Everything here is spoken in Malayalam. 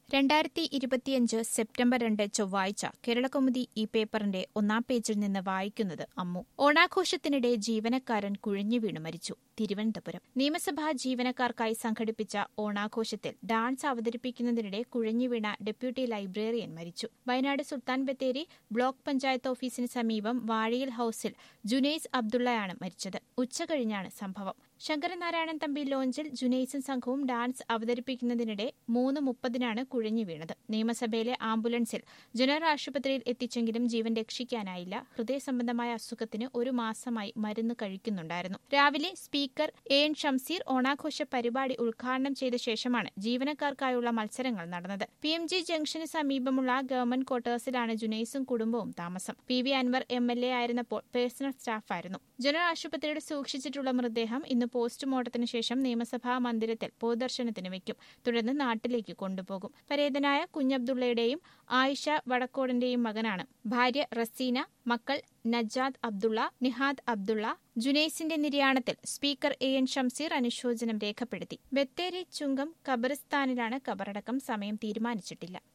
രണ്ടായിരത്തി ഇരുപത്തിയഞ്ച് സെപ്റ്റംബർ രണ്ട് ചൊവ്വാഴ്ച കേരളകൗമുദി ഈ പേപ്പറിന്റെ ഒന്നാം പേജിൽ നിന്ന് വായിക്കുന്നത് അമ്മു ഓണാഘോഷത്തിനിടെ ജീവനക്കാരൻ കുഴഞ്ഞു വീണു മരിച്ചു തിരുവനന്തപുരം നിയമസഭാ ജീവനക്കാർക്കായി സംഘടിപ്പിച്ച ഓണാഘോഷത്തിൽ ഡാൻസ് അവതരിപ്പിക്കുന്നതിനിടെ കുഴഞ്ഞു വീണ ഡെപ്യൂട്ടി ലൈബ്രറിയൻ മരിച്ചു വയനാട് സുൽത്താൻ ബത്തേരി ബ്ലോക്ക് പഞ്ചായത്ത് ഓഫീസിന് സമീപം വാഴയിൽ ഹൌസിൽ ജുനൈസ് അബ്ദുള്ളയാണ് മരിച്ചത് ഉച്ചകഴിഞ്ഞാണ് സംഭവം ശങ്കരനാരായണൻ തമ്പി ലോഞ്ചിൽ ജുനൈസും സംഘവും ഡാൻസ് അവതരിപ്പിക്കുന്നതിനിടെ മൂന്ന് മുപ്പതിനാണ് കുഴഞ്ഞു വീണത് നിയമസഭയിലെ ആംബുലൻസിൽ ജനറൽ ആശുപത്രിയിൽ എത്തിച്ചെങ്കിലും ജീവൻ രക്ഷിക്കാനായില്ല ഹൃദയ സംബന്ധമായ അസുഖത്തിന് ഒരു മാസമായി മരുന്ന് കഴിക്കുന്നുണ്ടായിരുന്നു രാവിലെ സ്പീക്കർ എ എൻ ഷംസീർ ഓണാഘോഷ പരിപാടി ഉദ്ഘാടനം ചെയ്ത ശേഷമാണ് ജീവനക്കാർക്കായുള്ള മത്സരങ്ങൾ നടന്നത് പി എം ജി ജംഗ്ഷന് സമീപമുള്ള ഗവൺമെന്റ് ക്വാർട്ടേഴ്സിലാണ് ജുനൈസും കുടുംബവും താമസം P V Anvar M L A ആയിരുന്നപ്പോൾ പേഴ്സണൽ സ്റ്റാഫായിരുന്നു ജനറൽ ആശുപത്രിയിൽ സൂക്ഷിച്ചിട്ടുള്ള മൃതദേഹം ഇന്ന് പോസ്റ്റ്മോർട്ടത്തിന് ശേഷം നിയമസഭാ മന്ദിരത്തിൽ പൊതുദർശനത്തിന് വയ്ക്കും തുടർന്ന് നാട്ടിലേക്ക് കൊണ്ടുപോകും പരേതനായ കുഞ്ഞബ്ദുള്ളയുടെയും ആയിഷ വടക്കോടിന്റെയും മകനാണ് ഭാര്യ റസീന മക്കൾ നജാദ് അബ്ദുള്ള നിഹാദ് അബ്ദുള്ള ജുനൈസിന്റെ നിര്യാണത്തിൽ സ്പീക്കർ എ എൻ ഷംസീർ അനുശോചനം രേഖപ്പെടുത്തി ബത്തേരി ചുങ്കം ഖബറിസ്ഥാനിലാണ് കബറടക്കം സമയം തീരുമാനിച്ചിട്ടില്ല